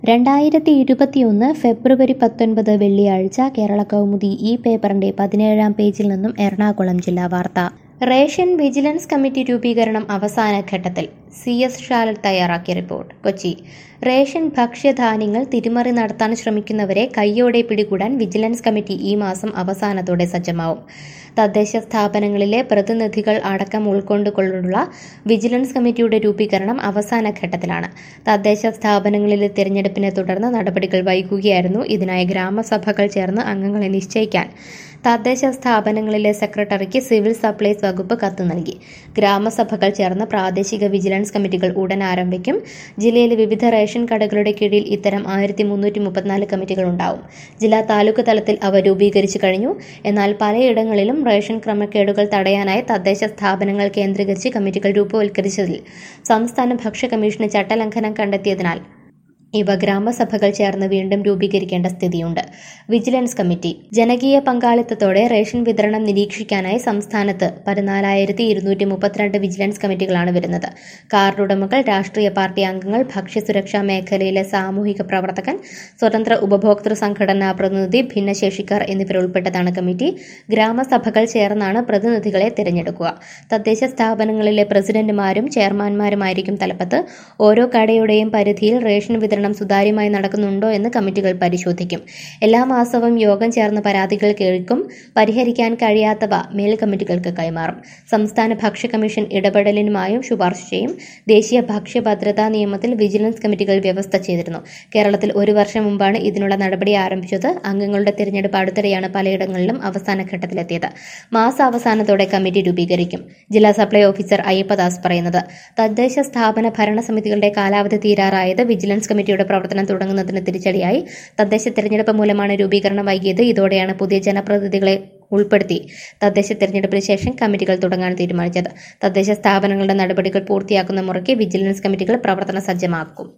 രണ്ടായിരത്തി ഇരുപത്തിയൊന്ന് ഫെബ്രുവരി പത്തൊൻപത് വെള്ളിയാഴ്ച കേരള കൗമുദി ഈ പേപ്പറിന്റെ പതിനേഴാം പേജിൽ നിന്നും എറണാകുളം ജില്ലാ വാർത്ത റേഷൻ വിജിലൻസ് കമ്മിറ്റി രൂപീകരണം അവസാന ഘട്ടത്തിൽ സി എസ് ഷാലൽ തയ്യാറാക്കിയ റിപ്പോർട്ട് കൊച്ചി റേഷൻ ഭക്ഷ്യധാന്യങ്ങൾ തിരിമറി നടത്താൻ ശ്രമിക്കുന്നവരെ കയ്യോടെ പിടികൂടാൻ വിജിലൻസ് കമ്മിറ്റി ഈ മാസം അവസാനത്തോടെ സജ്ജമാവും തദ്ദേശ സ്ഥാപനങ്ങളിലെ പ്രതിനിധികൾ അടക്കം ഉൾക്കൊണ്ടുകൊണ്ടുള്ള വിജിലൻസ് കമ്മിറ്റിയുടെ രൂപീകരണം അവസാന ഘട്ടത്തിലാണ് തദ്ദേശ സ്ഥാപനങ്ങളിലെ തിരഞ്ഞെടുപ്പിനെ തുടർന്ന് നടപടികൾ വൈകുകയായിരുന്നു ഇതിനായി ഗ്രാമസഭകൾ ചേർന്ന് അംഗങ്ങളെ നിശ്ചയിക്കാൻ തദ്ദേശ സ്ഥാപനങ്ങളിലെ സെക്രട്ടറിക്ക് സിവിൽ സപ്ലൈസ് വകുപ്പ് കത്ത് നൽകി ഗ്രാമസഭകൾ ചേർന്ന് പ്രാദേശിക വിജിലൻസ് കമ്മിറ്റികൾ ഉടൻ ആരംഭിക്കും ജില്ലയിലെ വിവിധ റേഷൻ കടകളുടെ കീഴിൽ ഇത്തരം ആയിരത്തി മുന്നൂറ്റി മുപ്പത്തിനാല് കമ്മിറ്റികൾ ഉണ്ടാവും ജില്ലാ താലൂക്ക് തലത്തിൽ അവ രൂപീകരിച്ചു കഴിഞ്ഞു എന്നാൽ പലയിടങ്ങളിലും റേഷൻ ക്രമക്കേടുകൾ തടയാനായി തദ്ദേശ സ്ഥാപനങ്ങൾ കേന്ദ്രീകരിച്ച് കമ്മിറ്റികൾ രൂപവൽക്കരിച്ചതിൽ സംസ്ഥാന ഭക്ഷ്യ കമ്മീഷന് ചട്ടലംഘനം കണ്ടെത്തിയതിനാൽ ഇവ ഗ്രാമസഭകൾ ചേർന്ന് വീണ്ടും രൂപീകരിക്കേണ്ട സ്ഥിതിയുണ്ട് വിജിലൻസ് കമ്മിറ്റി ജനകീയ പങ്കാളിത്തത്തോടെ റേഷൻ വിതരണം നിരീക്ഷിക്കാനായി സംസ്ഥാനത്ത് പതിനാലായിരത്തി ഇരുന്നൂറ്റി മുപ്പത്തിരണ്ട് വിജിലൻസ് കമ്മിറ്റികളാണ് വരുന്നത് കാർഡുടമകൾ രാഷ്ട്രീയ പാർട്ടി അംഗങ്ങൾ ഭക്ഷ്യസുരക്ഷാ മേഖലയിലെ സാമൂഹിക പ്രവർത്തകൻ സ്വതന്ത്ര ഉപഭോക്തൃ സംഘടനാ പ്രതിനിധി ഭിന്നശേഷിക്കാർ എന്നിവരുൾപ്പെട്ടതാണ് കമ്മിറ്റി ഗ്രാമസഭകൾ ചേർന്നാണ് പ്രതിനിധികളെ തിരഞ്ഞെടുക്കുക തദ്ദേശ സ്ഥാപനങ്ങളിലെ പ്രസിഡന്റുമാരും ചെയർമാൻമാരുമായിരിക്കും തലപ്പത്ത് ഓരോ കടയുടെയും പരിധിയിൽ റേഷൻ വിതരണം വിതരണം സുതാര്യമായി നടക്കുന്നുണ്ടോ എന്ന് കമ്മിറ്റികൾ പരിശോധിക്കും എല്ലാ മാസവും യോഗം ചേർന്ന് പരാതികൾ കേൾക്കും പരിഹരിക്കാൻ കഴിയാത്തവ മേൽ കമ്മിറ്റികൾക്ക് കൈമാറും സംസ്ഥാന ഭക്ഷ്യ കമ്മീഷൻ ഇടപെടലിനുമായും ശുപാർശ ചെയ്യും ദേശീയ ഭക്ഷ്യ ഭദ്രതാ നിയമത്തിൽ വിജിലൻസ് കമ്മിറ്റികൾ വ്യവസ്ഥ ചെയ്തിരുന്നു കേരളത്തിൽ ഒരു വർഷം മുമ്പാണ് ഇതിനുള്ള നടപടി ആരംഭിച്ചത് അംഗങ്ങളുടെ തിരഞ്ഞെടുപ്പ് അടുത്തിടെയാണ് പലയിടങ്ങളിലും അവസാന ഘട്ടത്തിലെത്തിയത് മാസാവസാനത്തോടെ കമ്മിറ്റി രൂപീകരിക്കും ജില്ലാ സപ്ലൈ ഓഫീസർ അയ്യപ്പദാസ് പറയുന്നത് തദ്ദേശ സ്ഥാപന ഭരണസമിതികളുടെ കാലാവധി തീരാറായത് വിജിലൻസ് കമ്മിറ്റിയുടെ പ്രവർത്തനം തുടങ്ങുന്നതിന് തിരിച്ചടിയായി തദ്ദേശ തെരഞ്ഞെടുപ്പ് മൂലമാണ് രൂപീകരണം വൈകിയത് ഇതോടെയാണ് പുതിയ ജനപ്രതിനിധികളെ ഉൾപ്പെടുത്തി തദ്ദേശ തെരഞ്ഞെടുപ്പിന് ശേഷം കമ്മിറ്റികൾ തുടങ്ങാൻ തീരുമാനിച്ചത് തദ്ദേശ സ്ഥാപനങ്ങളുടെ നടപടികൾ പൂർത്തിയാക്കുന്ന മുറയ്ക്ക് വിജിലൻസ് കമ്മിറ്റികൾ പ്രവർത്തന സജ്ജമാക്കും